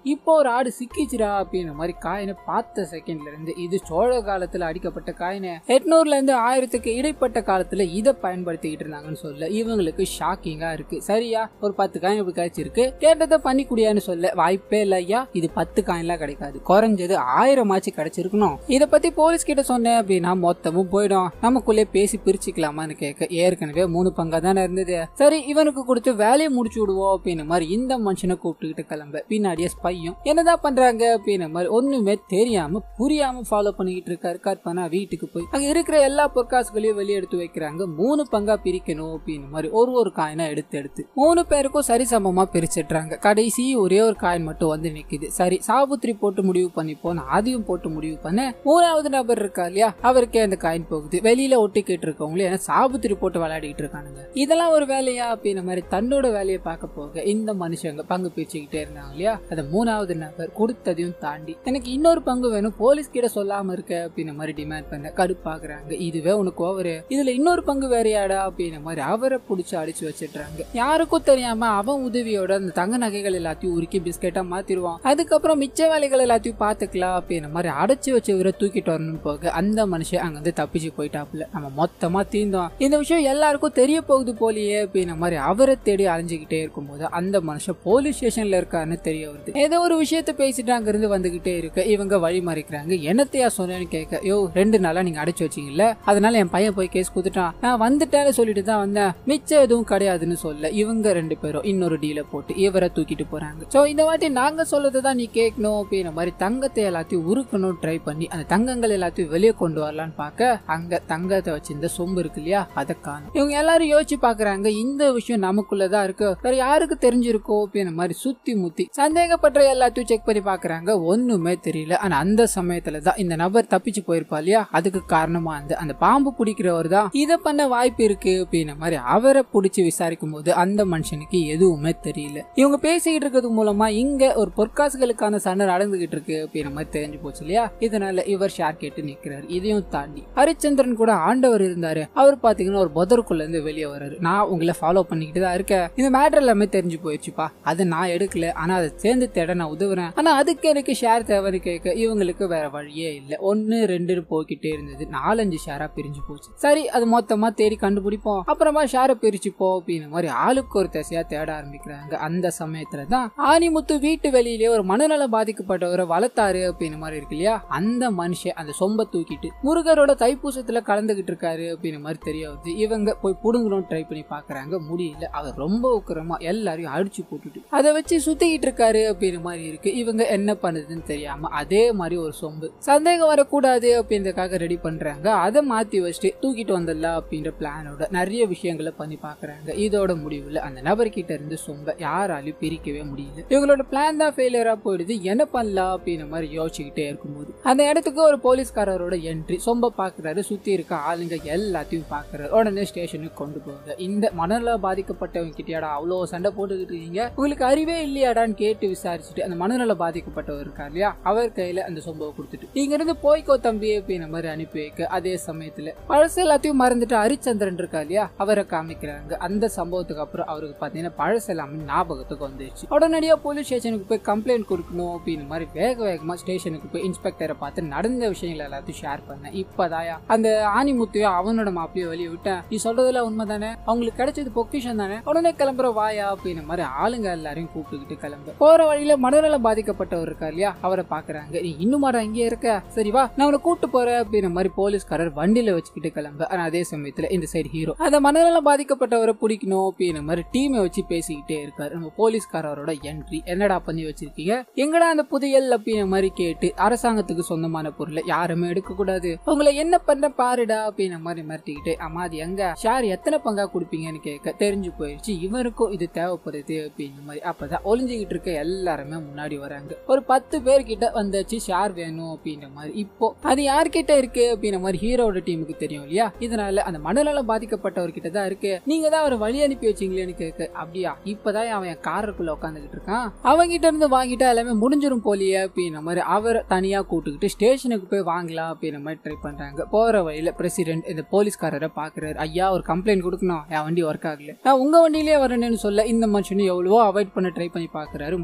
இப்போ ஒரு ஆடு சிக்கிச்சுடா அப்படின்ற மாதிரி காயினை பார்த்த செகண்ட்ல இருந்து இது சோழ காலத்துல அடிக்கப்பட்ட காயினை எட்நூறுல இருந்து ஆயிரத்துக்கு இடைப்பட்ட காலத்துல இதை பயன்படுத்திக்கிட்டு இருந்தாங்கன்னு சொல்ல இவங்களுக்கு ஷாக்கிங்கா இருக்கு சரியா ஒரு பத்து காயின் இப்படி கிடைச்சிருக்கு கேட்டதை பண்ணி குடியான்னு சொல்ல வாய்ப்பே இல்ல ஐயா இது பத்து காயின்லாம் கிடைக்காது குறைஞ்சது ஆயிரம் ஆச்சு கிடைச்சிருக்கணும் இதை பத்தி போலீஸ் கிட்ட சொன்னேன் அப்படின்னா மொத்தமும் போயிடும் நமக்குள்ளே பேசி பிரிச்சுக்கலாமான்னு கேட்க ஏற்கனவே மூணு பங்கா தானே இருந்தது சரி இவனுக்கு கொடுத்து வேலையை முடிச்சு விடுவோம் அப்படின்னு மாதிரி இந்த மனுஷனை கூப்பிட்டுக்கிட்டு கிளம்ப பின்னாடியே ஸ்பையும் என்னதான் பண்றாங்க அப்படின்னு மாதிரி ஒண்ணுமே தெரியாம புரியாம ஃபாலோ பண்ணிக்கிட்டு இருக்காரு கற்பனா வீட்டுக்கு போய் அங்க இருக்கிற எல்லா பொற்காசுகளையும் வெளியே எடுத்து வைக்கிறாங்க மூணு பங்கா பிரிக்கணும் அப்படின்னு மாதிரி ஒரு ஒரு காயினா எடுத்து எடுத்து மூணு பேருக்கும் சரிசமமா பிரிச்சிடுறாங்க கடைசி ஒரே ஒரு காயின் மட்டும் வந்து நிக்குது சரி சாபுத்திரி போட்டு முடிவு பண்ணிப்போம் அதையும் போட்டு முடிவு பண்ண மூணாவது நபர் இருக்கா இல்லையா அவருக்கே அந்த காயின் போகுது வெளியில ஒட்டிக்கிட்டு இருக்கவங்களே ஏன்னா சாபுத்திரி போட்டு விளையாடிட்டு இருக்கானுங்க இதெல்லாம் ஒரு வேலையா அப்படின்ற மாதிரி தன்னோட வேலையை பார்க்க போக இந்த மனுஷங்க பங்கு பிரிச்சுக்கிட்டே இருந்தாங்க இல்லையா அந்த மூணாவது நபர் கொடுத்ததையும் தாண்டி எனக்கு இன்னொரு பங்கு வேணும் போலீஸ் கிட்ட சொல்லாம இருக்க அப்படின்ற மாதிரி டிமாண்ட் பண்ண கடுப்பாக்குறாங்க இதுவே உனக்கு ஓவரு இதுல இன்னொரு பங்கு வேறையாடா அப்படின்ற மாதிரி அவரை புடிச்சு அடிச்சு வச்சிடுறாங்க யாருக்கும் தெரியாம அவன் உதவியோட அந்த தங்க நகைகள் எல்லாத்தையும் உருக்கி பிஸ்கெட்டா மாத்திருவான் அதுக்கப்புறம் மிச்ச வேலைகள் எல்லாத்தையும் பாத்துக்கலாம் அப்படின்ற மாதிரி அடைச்சு வச்சவரை தூக்கிட்டு வரணும் போக அந்த மனுஷன் அங்க வந்து தப்பிச்சு போயிட்டாப்புல நம்ம மொத்தமா தீர்ந்தோம் இந்த விஷயம் எல்லாருக்கும் தெரிய போகுது போலியே அப்படின்ற மாதிரி அவரை தேடி அலைஞ்சுக்கிட்டே இருக்கும்போது அந்த மனுஷன் போலீஸ் ஸ்டேஷன்ல இருக்காருன்னு தெரிய வருது ஏதோ ஒரு விஷயத்த பேசிட்டு அங்க இருந்து வந்துகிட்டே இருக்கு இவங்க வழி மறிக்கிறாங்க என்னத்தையா சொன்னேன்னு கேட்க யோ ரெண்டு நாளா நீங்க அடைச்சு வச்சீங்கல்ல அதனால என் பையன் போய் கேஸ் குடுத்துட்டான் நான் வந்துட்டேன்னு சொல்லிட்டு தான் வந்தேன் மிச்சம் எதுவும் கிடையாதுன்னு சொல்ல இவங்க ரெண்டு பேரும் இன்னொரு டீல போட்டு இவரை தூக்கிட்டு போறாங்க சோ இந்த வாட்டி நாங்க சொல்லதை தான் நீ கேட்கணும் அப்படின்ற மாதிரி தங்கத்தை எல்லாத்தையும் உருக்கணும் ட்ரை பண்ணி அந்த தங்கங்கள் எல்லாத்தையும் வெளியே கொண்டு வரலான்னு பார்க்க அங்க தங்கத்தை வச்சிருந்த சொம்பு இருக்கு இல்லையா அதை காணும் இவங்க எல்லாரும் யோசிச்சு பாக்குறாங்க இந்த விஷயம் நமக்குள்ளதான் இருக்கு வேற யாருக்கு தெரிஞ்சிருக்கோ அப்படின்ற மாதிரி சுத்தி முத்தி சந்தேகப்பட்ட எல்லாத்தையும் செக் பண்ணி பாக்குறாங்க ஒண்ணுமே தெரியல ஆனா அந்த சமயத்துல தான் இந்த நபர் தப்பிச்சு போயிருப்பா இல்லையா அதுக்கு காரணமா அந்த அந்த பாம்பு பிடிக்கிறவர் தான் இதை பண்ண வாய்ப்பு இருக்கு அப்படின்ற மாதிரி அவரை பிடிச்சி விசாரிக்கும் போது அந்த மனுஷனுக்கு எதுவுமே தெரியல இவங்க பேசிக்கிட்டு இருக்கிறது மூலமா இங்க ஒரு பொற்காசுகளுக்கான சண்டை நடந்துகிட்டு இருக்கு அப்படின்ற மாதிரி தெரிஞ்சு போச்சு இல்லையா இதனால இவர் ஷேர் கேட்டு நிக்கிறாரு இதையும் தாண்டி ஹரிச்சந்திரன் கூட ஆண்டவர் இருந்தாரு அவர் பாத்தீங்கன்னா ஒரு புதருக்குள்ள இருந்து வெளியே வர்றாரு நான் உங்களை ஃபாலோ பண்ணிக்கிட்டு தான் இருக்கேன் இந்த மேட்டர் எல்லாமே தெரிஞ்சு போயிடுச்சுப்பா அதை நான் எடுக்கல ஆனா அதை சேர்ந்து தேட நான் உதவுறேன் ஆனா அதுக்கு எனக்கு ஷேர் தேவைன்னு கேட்க இவங்களுக்கு வேற வழியே இல்ல ஒன்னு ரெண்டு போய்கிட்டே இருந்தது நாலஞ்சு ஷேரா பிரிஞ்சு போச்சு சரி அது மொத்தமா தேடி கண்டுபிடிப்போம் அப்புறமா ஷேரை பிரிச்சுப்போம் அப்படின்ற மாதிரி ஆளுக்கு ஒரு திசையா தேட ஆரம்பிக்கிறாங்க அந்த சமயத்துல தான் ஆனிமுத்து வீட்டு வெளியிலே ஒரு மனநல பாதிக்கப்பட்டவரை வளர்த்தாரு அப்படின்ற மாதிரி இருக்கு இல்லையா அந்த மனுஷன் அந்த சொம்ப தூக்கிட்டு முருகரோட தைப்பூசத்துல கலந்துகிட்டு இருக்காரு அப்படின்ற மாதிரி தெரிய வருது இவங்க போய் புடுங்கணும் ட்ரை பண்ணி பாக்குறாங்க முடியல அவர் ரொம்ப உக்கிரமா எல்லாரையும் அடிச்சு போட்டுட்டு அதை வச்சு சுத்திக்கிட்டு இருக்காரு அப்படின்ற மாதிரி இருக்கு இவங்க என்ன பண்ணுதுன்னு தெரியாம அதே மாதிரி ஒரு சொம்பு சந்தேகம் வரக்கூடாது அப்படின்றதுக்காக ரெடி பண்றாங்க அதை மாத்தி வச்சுட்டு தூக்கிட்டு வந்துடலாம் அப்படின்ற பிளானோட நிறைய விஷயங்களை பண்ணி பாக்குறாங்க இதோட முடிவுல அந்த நபர்கிட்ட இருந்து சொம்ப யாராலையும் பிரிக்கவே முடியல இவங்களோட பிளான் தான் ஃபெயிலியரா போயிடுது என்ன பண்ணலாம் அப்படின்ற மாதிரி யோசிச்சுக்கிட்டே இருக்கும்போது அந்த இடத்துக்கு ஒரு போலீஸ்காரரோட என்ட்ரி சொம்ப பாக்குறாரு சுத்தி இருக்க ஆளுங்க எல்லாத்தையும் பாக்குறாரு உடனே ஸ்டேஷனுக்கு கொண்டு போங்க இந்த மனநல பாதிக்கப்பட்டவங்க கிட்டயாடா அவ்வளோ சண்டை போட்டுக்கிட்டு இருக்கீங்க உங்களுக்கு அறிவே இல்லையாடான்னு கேட்டு விசாரிச்சுட்டு அந்த மனநல பாதிக்கப்பட்டவர் இருக்கார் இல்லையா அவர் கையில அந்த சொம்பவை கொடுத்துட்டு இங்க இருந்து போய்க்கோ தம்பி அப்படின்ற மாதிரி அனுப்பி வைக்க அதே சமயத்துல பழசு எல்லாத்தையும் மறந்துட்டு ஹரிச்சந்திரன் இருக்கா இல்லையா அவரை காமிக்கிறாங்க அந்த சம்பவத்துக்கு அப்புறம் அவருக்கு பாத்தீங்கன்னா பழசு எல்லாமே ஞாபகத்துக்கு வந்துருச்சு உடனடியா போலீஸ் ஸ்டேஷனுக்கு போய் கம்ப்ளைண்ட் கொடுக்கணும் அப்படின்னு மாதிரி வேக வேகமா ஸ்டேஷனுக்கு போய் இன்ஸ்பெக்டரை பார்த்து நடந்த விஷயங்கள் எல்லாத்தையும் ஷேர் பண்ணேன் இப்பதாயா அந்த ஆணிமுத்தையோ அவனோட மாப்பிளையோ வெளியே விட்டேன் நீ சொல்றதுல உண்மைதானே அவங்களுக்கு கிடைச்சது பொக்கிஷன் தானே உடனே கிளம்புற வாயா அப்படின்னு மாதிரி ஆளுங்க எல்லாரையும் கூப்பிட்டுக்கிட்டு கிளம்பு போற வழியில மனநல பாதிக்கப்பட்டவர் இருக்கா இல்லையா அவரை பாக்குறாங்க நீ இன்னுமாடா இங்கே இருக்க சரி வா நான் உன்னை கூட்டு போறேன் அப்படின்ற மாதிரி போலீஸ்காரர் வண்டியில வச்சுக்கிட்டு கிளம்ப ஆனா அதே சமயத்துல இந்த சைடு ஹீரோ அந்த மனநல பாதிக்கப்பட்டவரை பிடிக்கணும் அப்படின்ற மாதிரி டீமை வச்சு பேசிக்கிட்டே இருக்காரு நம்ம போலீஸ்காரரோட என்ட்ரி என்னடா பண்ணி வச்சிருக்கீங்க எங்கடா அந்த புதையல் அப்படின்ற மாதிரி கேட்டு அரசாங்கத்துக்கு சொந்தமான பொருளை யாருமே எடுக்க கூடாது உங்களை என்ன பண்ண பாருடா அப்படின்ற மாதிரி மிரட்டிக்கிட்டு அம்மா அது எங்க ஷேர் எத்தனை பங்கா கொடுப்பீங்கன்னு கேட்க தெரிஞ்சு போயிடுச்சு இவருக்கும் இது தேவைப்படுது அப்படின்ற மாதிரி அப்பதான் ஒளிஞ்சுக்கிட்டு இருக்க எல்லாருமே முன்னாடி வராங்க ஒரு பத்து பேர் கிட்ட வந்தாச்சு ஷேர் வேணும் அப்படின்ற மாதிரி இப்போ அது யார்கிட்ட இருக்கு அப்படின்ற மாதிரி ஹீரோட டீமுக்கு தெரியும் இல்லையா இதனால அந்த மனநலம் பாதிக்கப்பட்டவர் கிட்ட தான் இருக்கு நீங்க தான் அவரை வழி அனுப்பி வச்சீங்களேன்னு கேட்க அப்படியா இப்பதான் அவன் என் காருக்குள்ள உட்காந்துக்கிட்டு இருக்கான் அவங்கிட்ட இருந்து வாங்கிட்டா எல்லாமே முடிஞ்சிரும் போலியே அப்படின்ற மாதிரி அவர் தனியா கூட்டுக்கிட்டு ஸ்டேஷனுக்கு போய் வாங்கலாம் அப்படின்ற மாதிரி ட்ரை பண்றாங்க போற வழியில பிரசிடென்ட் இந்த போலீஸ்காரரை பாக்குறாரு ஐயா ஒரு கம்ப்ளைண்ட் கொடுக்கணும் என் வண்டி ஒர்க் ஆகல நான் உங்க வண்டியிலே வரணும்னு சொல்ல இந்த மனுஷனும் எவ்வளவோ அவாய்ட் பண்ண ட்ரை பண்ணி பாக்குறாரு முடியல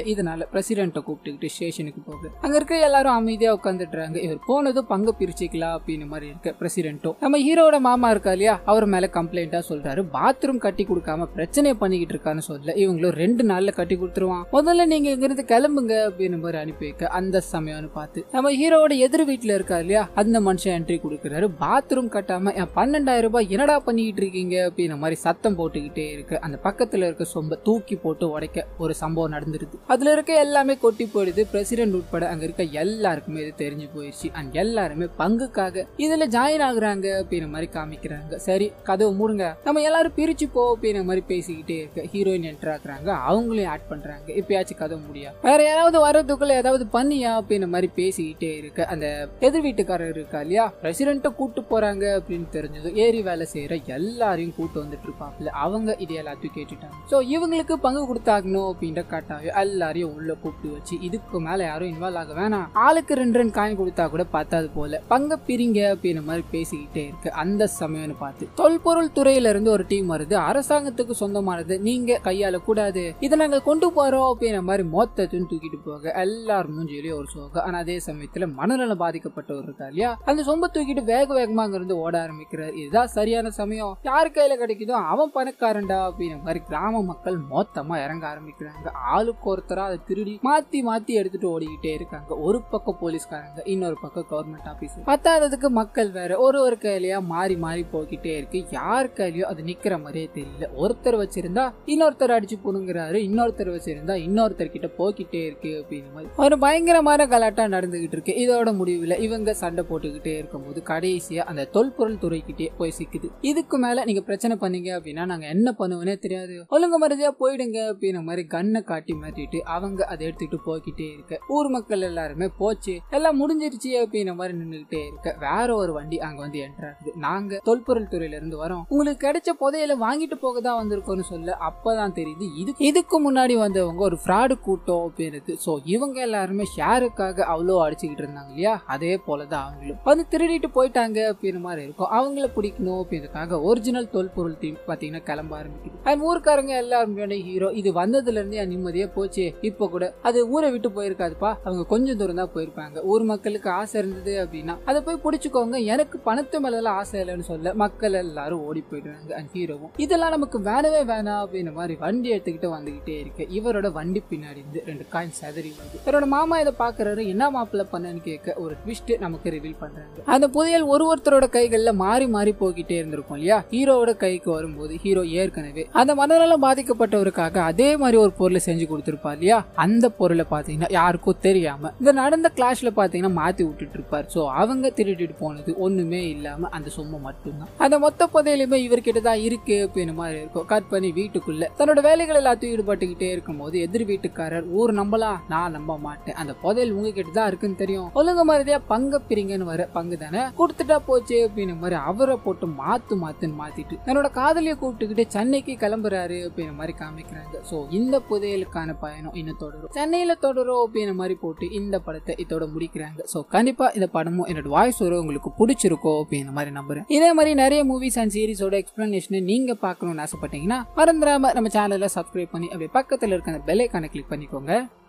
இதனால பிரசிடென்ட்டை கூப்பிட்டுக்கிட்டு ஸ்டேஷனுக்கு போகுது அங்க இருக்க எல்லாரும் அமைதியா உட்காந்துட்டுறாங்க இவர் போனதும் பங்கு பிரிச்சுக்கலாம் அப்படின்னு மாதிரி இருக்கு பிரசிடென்ட்டும் நம்ம ஹீரோட மாமா இருக்கா இல்லையா அவர் மேல கம்ப்ளைண்டா சொல்றாரு பாத்ரூம் கட்டி கொடுக்காம பிரச்சனை பண்ணிக்கிட்டு இருக்கான்னு சொல்ல இவங்களும் ரெண்டு நாள்ல கட்டி கொடுத்துருவான் முதல்ல நீங்க இங்க இருந்து கிளம்புங்க அப்படின்னு மாதிரி அனுப்பி வைக்க அந்த சமயம்னு பார்த்து நம்ம ஹீரோவோட எதிர் வீட்டுல இருக்கா இல்லையா அந்த மனுஷன் என்ட்ரி கொடுக்குறாரு பாத்ரூம் கட்டாம என் பன்னெண்டாயிரம் ரூபாய் என்னடா பண்ணிக்கிட்டு இருக்கீங்க அப்படின்னு மாதிரி சத்தம் போட்டுக்கிட்டே இருக்கு அந்த பக்கத்துல இருக்க சொம்ப தூக்கி போட்டு உடைக்க ஒரு சம்பவம் நடந்துருது அதுல இருக்க எல்லாமே கொட்டி போயிடுது பிரசிடென்ட் உட்பட அங்க இருக்க எல்லாருக்குமே இது தெரிஞ்சு போயிடுச்சு அண்ட் எல்லாருமே பங்குக்காக இதுல ஜாயின் ஆகுறாங்க அப்படின்ற மாதிரி காமிக்கிறாங்க சரி கதவு மூடுங்க நம்ம எல்லாரும் பிரிச்சு போ அப்படின்ற மாதிரி பேசிக்கிட்டே இருக்க ஹீரோயின் என்டர் ஆகுறாங்க அவங்களையும் ஆட் பண்றாங்க இப்பயாச்சும் கதவு முடியா வேற யாராவது வர்றதுக்குள்ள ஏதாவது பண்ணியா அப்படின்ற மாதிரி பேசிக்கிட்டே இருக்க அந்த எதிர் வீட்டுக்காரர் இருக்கா இல்லையா பிரசிடென்ட்டை கூட்டு போறாங்க அப்படின்னு தெரிஞ்சது ஏரி வேலை செய்யற எல்லாரையும் கூட்டு வந்துட்டு இருப்பாப்ல அவங்க இது எல்லாத்தையும் கேட்டுட்டாங்க சோ இவங்களுக்கு பங்கு கொடுத்தாகணும் அப்படின்ற காட்டாவே எல்லாரையும் உள்ள கூப்பிட்டு வச்சு இதுக்கு மேல யாரும் இன்வால்வ் ஆக வேணாம் ஆளுக்கு ரெண்டு ரெண்டு காயின் கொடுத்தா கூட பத்தாது போல பங்க பிரிங்க அப்படின்ற மாதிரி பேசிக்கிட்டே இருக்கு அந்த சமயம்னு பார்த்து தொல்பொருள் துறையில இருந்து ஒரு டீம் வருது அரசாங்கத்துக்கு சொந்தமானது நீங்க கையாள கூடாது இதை நாங்க கொண்டு போறோம் அப்படின்ற மாதிரி மொத்தத்தையும் தூக்கிட்டு போக எல்லாரும் மூஞ்சியிலேயே ஒரு சோகம் ஆனா அதே சமயத்துல மனநலம் பாதிக்கப்பட்டவர் இருக்கா இல்லையா அந்த சொம்ப தூக்கிட்டு வேக வேகமா அங்க இருந்து ஓட ஆரம்பிக்கிறார் இதுதான் சரியான சமயம் யார் கையில கிடைக்குதோ அவன் பணக்காரன்டா அப்படின்ற மாதிரி கிராம மக்கள் மொத்தமா இறங்க ஆரம்பிக்கிறாங்க ஆளுக்கு ஒருத்தரா அதை திருடி மாத்தி மாத்தி எடுத்துட்டு ஓடிக்கிட்டே இருக்காங்க ஒரு பக்கம் போலீஸ்காரங்க இன்னொரு பக்கம் கவர்மெண்ட் ஆபீஸ் பத்தாததுக்கு மக்கள் வேற ஒரு ஒரு கையிலயா மாறி மாறி போய்கிட்டே இருக்கு யார் கையிலயோ அது நிக்கிற மாதிரியே தெரியல ஒருத்தர் வச்சிருந்தா இன்னொருத்தர் அடிச்சு புடுங்குறாரு இன்னொருத்தர் வச்சிருந்தா இன்னொருத்தர் கிட்ட போய்கிட்டே இருக்கு அப்படின்னு மாதிரி ஒரு பயங்கரமான கலாட்டா நடந்துகிட்டு இருக்கு இதோட முடிவுல இவங்க சண்டை போட்டுக்கிட்டே இருக்கும்போது கடைசியா அந்த தொல்பொருள் துறைக்கிட்டே போய் சிக்குது இதுக்கு மேல நீங்க பிரச்சனை பண்ணீங்க அப்படின்னா நாங்க என்ன பண்ணுவோனே தெரியாது ஒழுங்கு மரியாதையா போயிடுங்க அப்படின்ற மாதிரி கண்ணை காட்டி மாட்டிட்டு அவங்க அதை எடுத்துக்கிட்டு போய்கிட்டே இருக்க ஊர் மக்கள் எல்லாருமே போச்சு எல்லாம் முடிஞ்சிருச்சு அப்படின்ற மாதிரி நின்றுகிட்டே இருக்க வேற ஒரு வண்டி அங்க வந்து என்டர் ஆகுது நாங்க தொல்பொருள் துறையில இருந்து வரோம் உங்களுக்கு கிடைச்ச புதையில வாங்கிட்டு போக தான் வந்திருக்கோம்னு சொல்ல அப்பதான் தெரியுது இது இதுக்கு முன்னாடி வந்தவங்க ஒரு ஃப்ராடு கூட்டம் அப்படின்றது சோ இவங்க எல்லாருமே ஷேருக்காக அவ்வளோ அடிச்சுக்கிட்டு இருந்தாங்க இல்லையா அதே போலதான் அவங்களும் வந்து திருடிட்டு போயிட்டாங்க அப்படின்ற மாதிரி இருக்கும் அவங்கள பிடிக்கணும் அப்படின்றதுக்காக ஒரிஜினல் தொல்பொருள் டீம் பாத்தீங்கன்னா கிளம்ப ஆரம்பிக்குது அண்ட் ஊருக்காரங்க எல்லாருமே ஹீரோ இது வந்ததுல இருந்து என் நிம்மதியா போச்சு இப்போ கூட அது ஊரை விட்டு போயிருக்காதுப்பா அவங்க கொஞ்சம் தூரம் தான் போயிருப்பாங்க ஊர் மக்களுக்கு ஆசை இருந்தது அப்படின்னா அதை போய் பிடிச்சுக்கோங்க எனக்கு பணத்து மேலாம் ஆசை இல்லைன்னு சொல்ல மக்கள் எல்லாரும் ஓடி போயிடுறாங்க அண்ட் ஹீரோவும் இதெல்லாம் நமக்கு வேணவே வேணாம் அப்படின்ற மாதிரி வண்டி எடுத்துக்கிட்டு வந்துகிட்டே இருக்கு இவரோட வண்டி பின்னாடி இருந்து ரெண்டு காயின் செதறி வருது இவரோட மாமா இதை பாக்குறாரு என்ன மாப்பிள்ள பண்ணன்னு கேட்க ஒரு ட்விஸ்ட் நமக்கு ரிவீல் பண்றாங்க அந்த புதையல் ஒரு ஒருத்தரோட கைகள்ல மாறி மாறி போய்கிட்டே இருந்திருக்கும் இல்லையா ஹீரோவோட கைக்கு வரும்போது ஹீரோ ஏற்கனவே அந்த மனநலம் பாதிக்கப்பட்டவருக்காக அதே மாதிரி ஒரு பொருளை செஞ்சு கொடுத்திருப்பார் இல்லையா அந்த பொருளை பாத்தீங்கன்னா யாருக்கும் தெரியாம இந்த நடந்த கிளாஷ்ல பாத்தீங்கன்னா மாத்தி விட்டுட்டு இருப்பார் சோ அவங்க திருடிட்டு போனது ஒண்ணுமே இல்லாம அந்த சொம்பு மட்டும்தான் அந்த மொத்த புதையிலுமே இவர்கிட்ட தான் இருக்கு அப்படின்னு மாதிரி இருக்கும் கட் பண்ணி வீட்டுக்குள்ள தன்னோட வேலைகள் எல்லாத்தையும் ஈடுபட்டுக்கிட்டே இருக்கும்போது எதிர் வீட்டுக்காரர் ஊர் நம்பலாம் நான் நம்ப மாட்டேன் அந்த புதையல் உங்ககிட்ட தான் இருக்குன்னு தெரியும் ஒழுங்கு மாதிரியா பங்க பிரிங்கன்னு வர பங்கு தானே கொடுத்துட்டா போச்சு அப்படின்னு மாதிரி அவரை போட்டு மாத்து மாத்துன்னு மாத்திட்டு தன்னோட காதலிய கூப்பிட்டுக்கிட்டு சென்னைக்கு கிளம்புறாரு அப்படின்னு மாதிரி காமிக்கிறாங்க சோ இந்த புதையலுக்கான பயணம் இன்னும் தொடரும் சென்னையில தொடரும் அப்படின்னு மாதிரி போட்டு இந்த படத்தை இதோட முடிக்கிறாங்க சோ கண்டிப்பா இந்த படமும் என்னோட வாய்ஸ் வரும் உங்களுக்கு பிடிச்சிருக்கோ அப்படின்னு மாதிரி நம்புறேன் இதே மாதிரி நிறைய மூவிஸ் அண்ட் சீரிஸோட எக்ஸ்பிளனேஷன் நீங்க பார்க்கணும்னு ஆசைப்பட்டீங்கன்னா மறந்துடாம நம்ம சேனலை சப்ஸ்கிரைப் பண்ணி அப்படியே பக்கத்துல இருக்க அந்த பெல் ஐக்கானை கிளிக் பண்ணிக்கோங்க